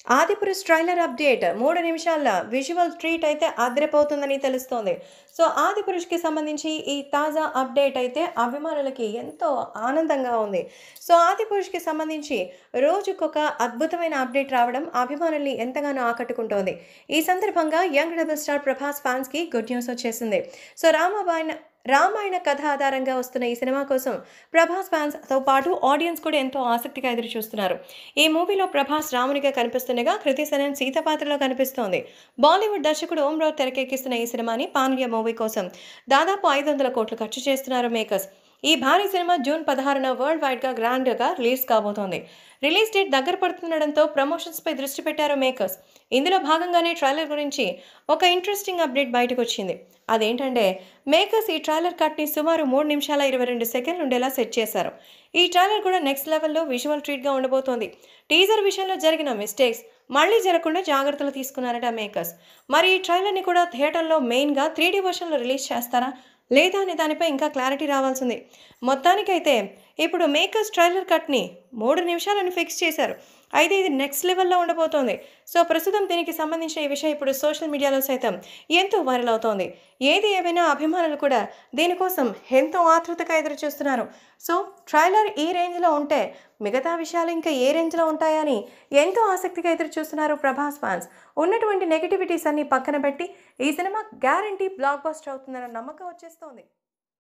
Adipurush trailer update మూడు నిమిషాల visual treat అయితే అదిరిపోతుందని తెలుస్తోంది సో ఆదిపురుష్కి సంబంధించి ఈ తాజా అప్డేట్ అయితే అభిమానులకి ఎంతో ఆనందంగా ఉంది సో ఆదిపురుష్కి సంబంధించి రోజుకొక అద్భుతమైన అప్డేట్ రావడం అభిమానుల్ని ఎంతగానో ఆకట్టుకుంటోంది ఈ సందర్భంగా యంగ్ డబుల్ స్టార్ ప్రభాస్ ఫ్యాన్స్కి గుడ్ న్యూస్ వచ్చేసింది సో రామబాయ్ రామాయణ కథ ఆధారంగా వస్తున్న ఈ సినిమా కోసం ప్రభాస్ ఫ్యాన్స్తో పాటు ఆడియన్స్ కూడా ఎంతో ఆసక్తిగా ఎదురు చూస్తున్నారు ఈ మూవీలో ప్రభాస్ రామునిగా కనిపిస్తుండగా కృతి సనన్ సీత పాత్రలో కనిపిస్తోంది బాలీవుడ్ దర్శకుడు ఓం రావు తెరకెక్కిస్తున్న ఈ సినిమాని పాండ్య మూవీ కోసం దాదాపు ఐదు వందల కోట్లు ఖర్చు చేస్తున్నారు మేకర్స్ ఈ భారీ సినిమా జూన్ పదహారున వరల్డ్ వైడ్గా గ్రాండ్గా రిలీజ్ కాబోతోంది రిలీజ్ డేట్ దగ్గర పడుతుండడంతో ప్రమోషన్స్పై దృష్టి పెట్టారు మేకర్స్ ఇందులో భాగంగానే ట్రైలర్ గురించి ఒక ఇంట్రెస్టింగ్ అప్డేట్ బయటకు వచ్చింది అదేంటంటే మేకర్స్ ఈ ట్రైలర్ కట్ని సుమారు మూడు నిమిషాల ఇరవై రెండు సెకండ్లు ఉండేలా సెట్ చేశారు ఈ ట్రైలర్ కూడా నెక్స్ట్ లెవెల్లో విజువల్ ట్రీట్గా ఉండబోతోంది టీజర్ విషయంలో జరిగిన మిస్టేక్స్ మళ్ళీ జరగకుండా జాగ్రత్తలు తీసుకున్నారట మేకర్స్ మరి ఈ ట్రైలర్ని కూడా థియేటర్లో మెయిన్గా త్రీ డీ వర్షన్లో రిలీజ్ చేస్తారా లేదా అనే దానిపై ఇంకా క్లారిటీ రావాల్సింది మొత్తానికైతే ఇప్పుడు మేకర్స్ ట్రైలర్ కట్ని మూడు నిమిషాలను ఫిక్స్ చేశారు అయితే ఇది నెక్స్ట్ లెవెల్లో ఉండబోతోంది సో ప్రస్తుతం దీనికి సంబంధించిన ఈ విషయం ఇప్పుడు సోషల్ మీడియాలో సైతం ఎంతో వైరల్ అవుతోంది ఏది ఏమైనా అభిమానులు కూడా దీనికోసం ఎంతో ఆతృతగా ఎదురు చూస్తున్నారు సో ట్రైలర్ ఈ రేంజ్లో ఉంటే మిగతా విషయాలు ఇంకా ఏ రేంజ్లో ఉంటాయని ఎంతో ఆసక్తిగా ఎదురు చూస్తున్నారు ప్రభాస్ ఫ్యాన్స్ ఉన్నటువంటి నెగిటివిటీస్ అన్ని పక్కన పెట్టి ఈ సినిమా గ్యారంటీ బ్లాక్ బస్టర్ అవుతుందన్న నమ్మకం వచ్చేస్తోంది